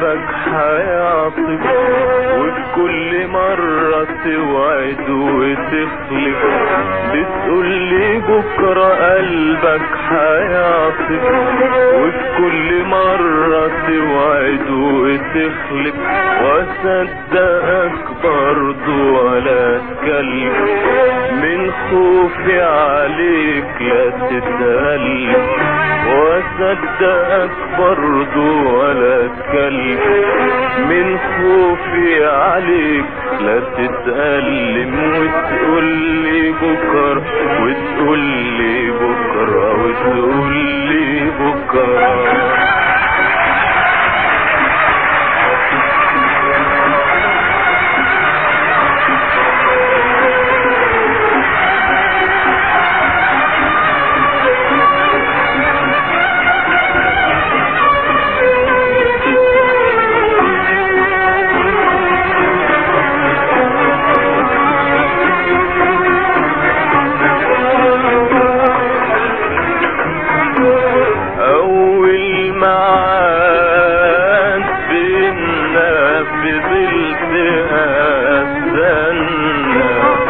قلبك هيعطف وفي كل مرة توعد وتخلف بتقول لي بكرة قلبك هيعطف وفي كل مرة توعد وتخلف وصدقك برضو ولا تكلف من خوفي عليك لا تتألف وصدقك برضو ولا تكلف من خوفي عليك لا تتألم وتقول لي بكرة وتقول لي بكرة وتقول لي بكرة أول معاد بينا فضلت أستنى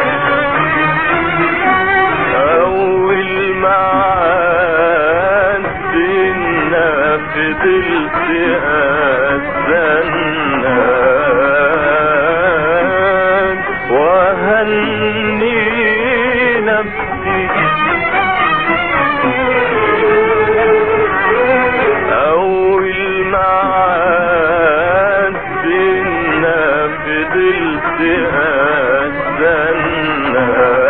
أول معاد بينا فضلت أستنى وهني نفسي أول معاد بينا فضلت أستنى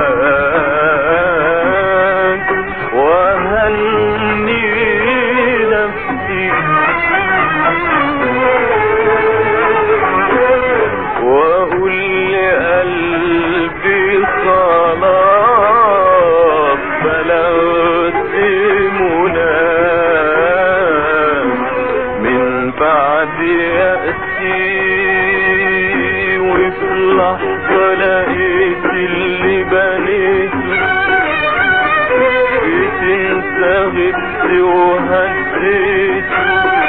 وهني نفسي وأقول لقلبي خلاص بلغت منام من بعد يأسي وفي لحظة لقيت اللي بنيته جيت انت غبت وهديته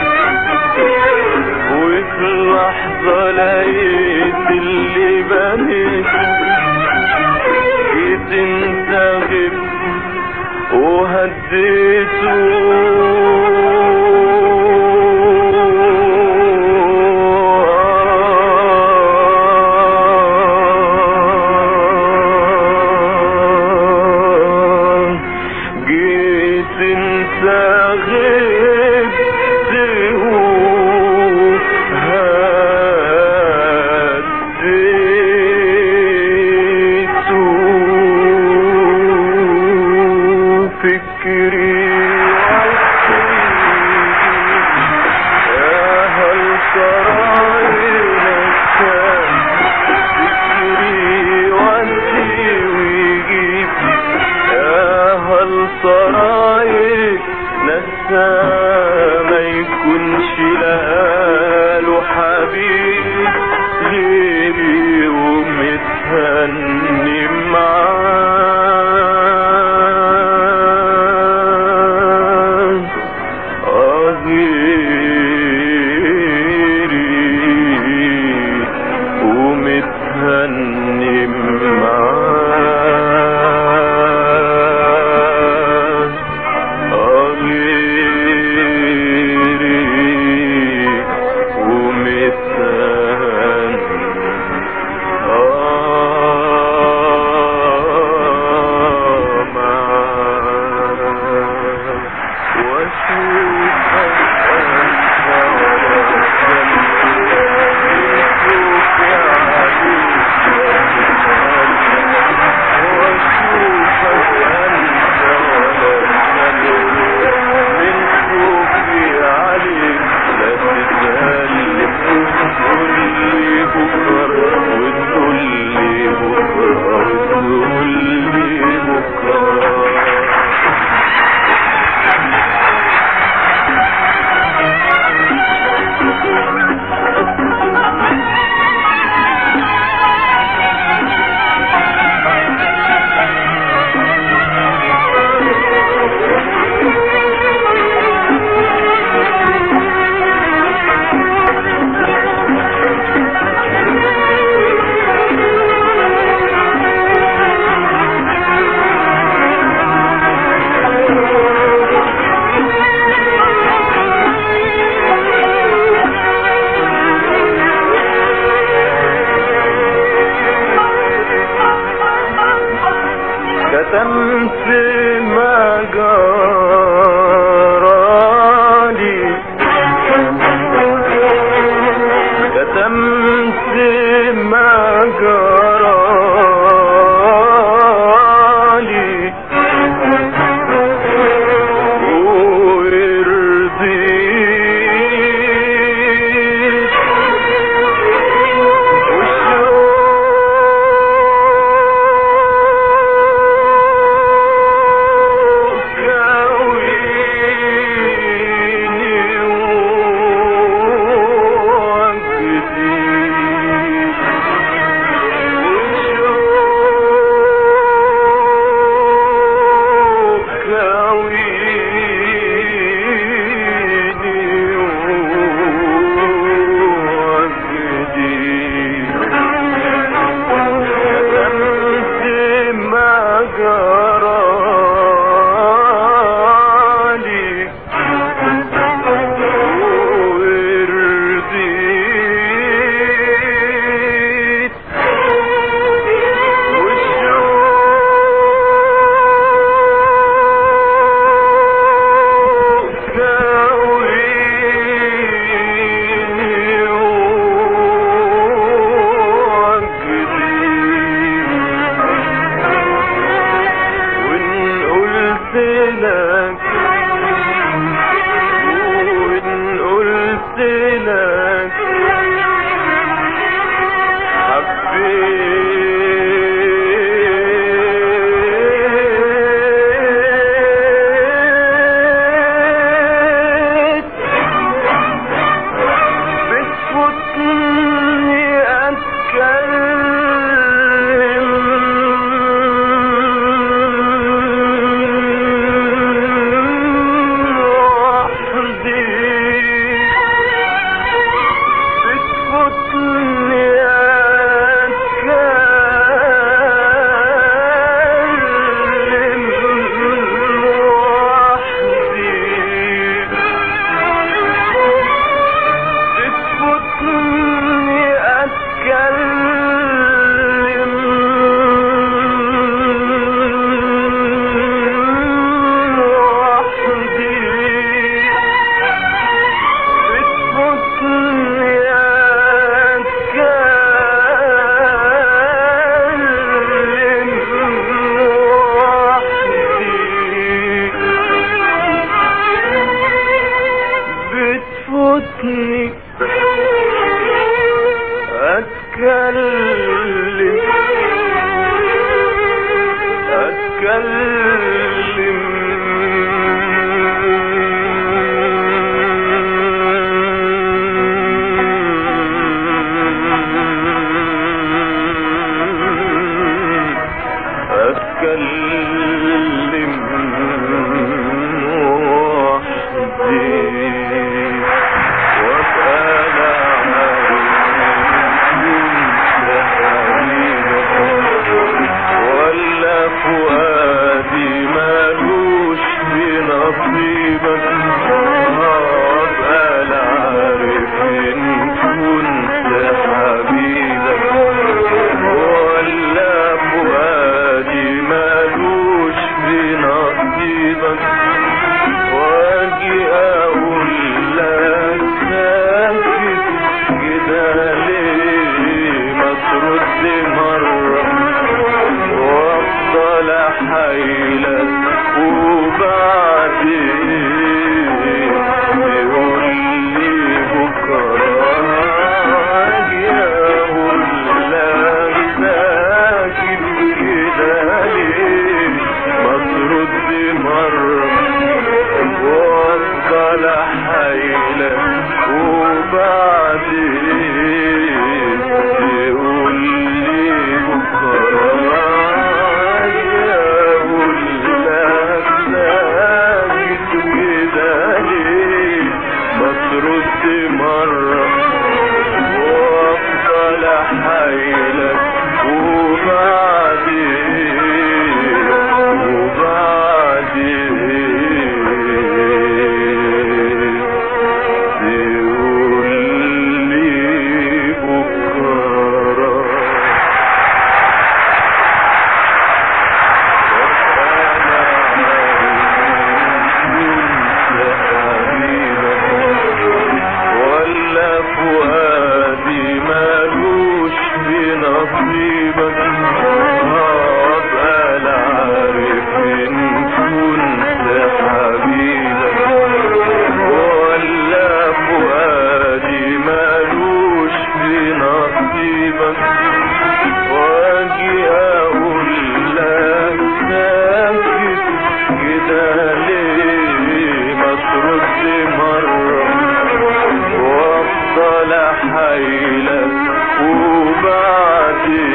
وفي لحظة لقيت اللي بنيته جيت انت غبت وهديته جيت انت غبت وهديته فكري يا هل سرايرك فكري وانتي ويجيب يا هل سرايك نسى ما يكونش لاله حبيب غيري ومتهني معاه آه غيري ومتهني معاه آه غيري وحشني اتكلم اتكلم اتكلم وحدي وابقى ولا فؤادي مالوش بنصيبك ابقى لا عارف ان كنت حبيبك ولا فؤادي مالوش بنصيبك واجي اقول لك ساكت كده ليه ما ترد مرة وافضل احايلك وبعدين تقول لي بكرة اجي اقول لك ساكت كده ليه ما ترد مرة وافضل احايلك وبعدين تقول لي بكره اقول لك ساكت كده ليه ما ترد مرة وافضل احايلك وبعدين وبعدين تقول لي بكره ولا فؤادي مالوش بنصيبك ابقى لا عارف ان كنت حبيبك ولا فؤادي مالوش بنصيبك واجي اقول لك ساكت كده ليه ما ترد مرة وافضل احايلك وبعدين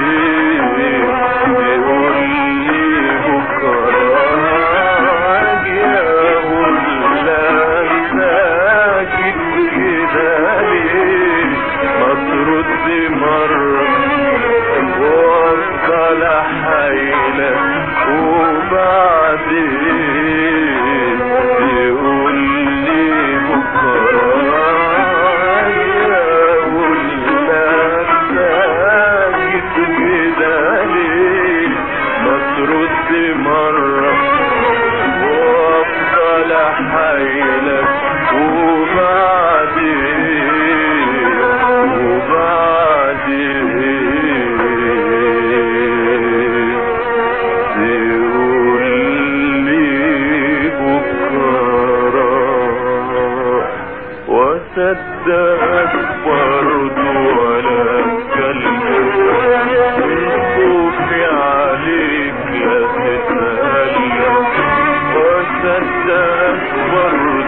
تقول لي بكرة اجي اقول لك ساكت كده ليه ما ترد مرة وافضل احايلك وبعدين تقول لي بكرة اقول لك ساكت كده ليه ما ترد مرة وافضل احايلك وبعدين وبعدين تقول لي بكرة وصدقك برضو ولا كلمة من خوفي عليك لا تتألم وصدقك برضو